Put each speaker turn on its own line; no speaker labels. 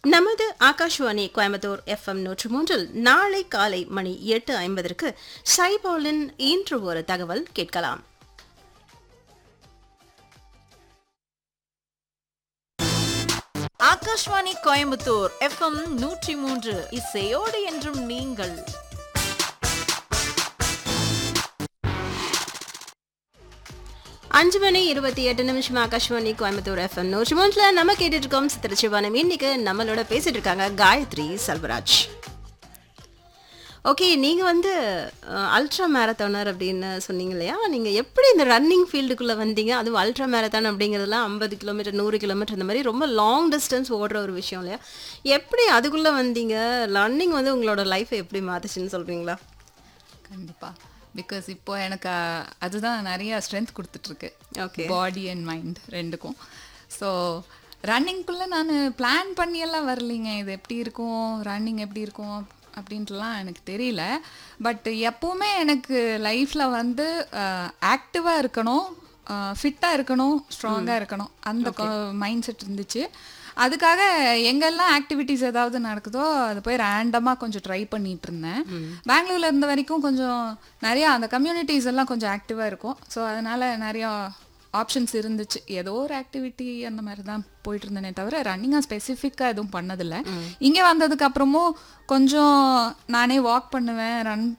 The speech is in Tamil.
நமது ஆகாஷ்வாணி கோயம்புத்தூர் எஃப்எம் நூற்று மூன்றில் நாளை காலை மணி எட்டு ஐம்பதற்கு சைபாலின் இன்று ஒரு தகவல் கேட்கலாம்
ஆகாஷ்வாணி கோயம்புத்தூர் எஃப்எம் நூற்றி மூன்று இசையோடு என்றும் நீங்கள்
அஞ்சு மணி இருபத்தி எட்டு நிமிஷம் ஆகாஷ்வாணி கோயம்புத்தூர் எஃப்எம் நூற்று மூன்றுல நம்ம கேட்டுட்டு இருக்கோம் சித்திரச்சிவானம் இன்னைக்கு நம்மளோட பேசிட்டு இருக்காங்க காயத்ரி செல்வராஜ் ஓகே நீங்க வந்து அல்ட்ரா மேரத்தானர் அப்படின்னு சொன்னீங்க இல்லையா நீங்க எப்படி இந்த ரன்னிங் ஃபீல்டுக்குள்ள வந்தீங்க அதுவும் அல்ட்ரா மேரத்தான் அப்படிங்கிறதுலாம் ஐம்பது கிலோமீட்டர் நூறு கிலோமீட்டர் இந்த மாதிரி ரொம்ப லாங் டிஸ்டன்ஸ் ஓடுற ஒரு விஷயம் இல்லையா எப்படி அதுக்குள்ள வந்தீங்க ரன்னிங் வந்து உங்களோட லைஃப்பை எப்படி மாத்துச்சுன்னு சொல்றீங்களா
கண்டிப்பா பிகாஸ் இப்போ எனக்கு அஹ், அதுதான் நிறைய ஸ்ட்ரென்த் கொடுத்துட்ருக்கு
Okay.
பாடி அண்ட் மைண்ட் ரெண்டுக்கும் ஸோ ரன்னிங்குள்ளே நான் பிளான் பண்ணியெல்லாம் வரலைங்க இது எப்படி இருக்கும் ரன்னிங் எப்படி இருக்கும் அப்படின்ட்டுலாம் எனக்கு தெரியல பட் எப்போவுமே எனக்கு லைஃப்பில் வந்து ஆக்டிவாக இருக்கணும் ஃபிட்டாக இருக்கணும் ஸ்ட்ராங்காக இருக்கணும் அந்த மைண்ட் செட் இருந்துச்சு அதுக்காக எங்கெல்லாம் ஆக்டிவிட்டீஸ் ஏதாவது நடக்குதோ அது போய் ரேண்டமாக கொஞ்சம் ட்ரை பண்ணிட்டு இருந்தேன் பெங்களூர்ல இருந்த வரைக்கும் கொஞ்சம் நிறையா அந்த கம்யூனிட்டிஸ் எல்லாம் கொஞ்சம் ஆக்டிவாக இருக்கும் ஸோ அதனால நிறையா ஆப்ஷன்ஸ் இருந்துச்சு ஏதோ ஒரு ஆக்டிவிட்டி அந்த மாதிரி தான் போயிட்டு இருந்தேனே தவிர ரன்னிங்காக ஸ்பெசிஃபிக்காக எதுவும் பண்ணதில்லை இங்கே வந்ததுக்கு அப்புறமும் கொஞ்சம் நானே வாக் பண்ணுவேன் ரன்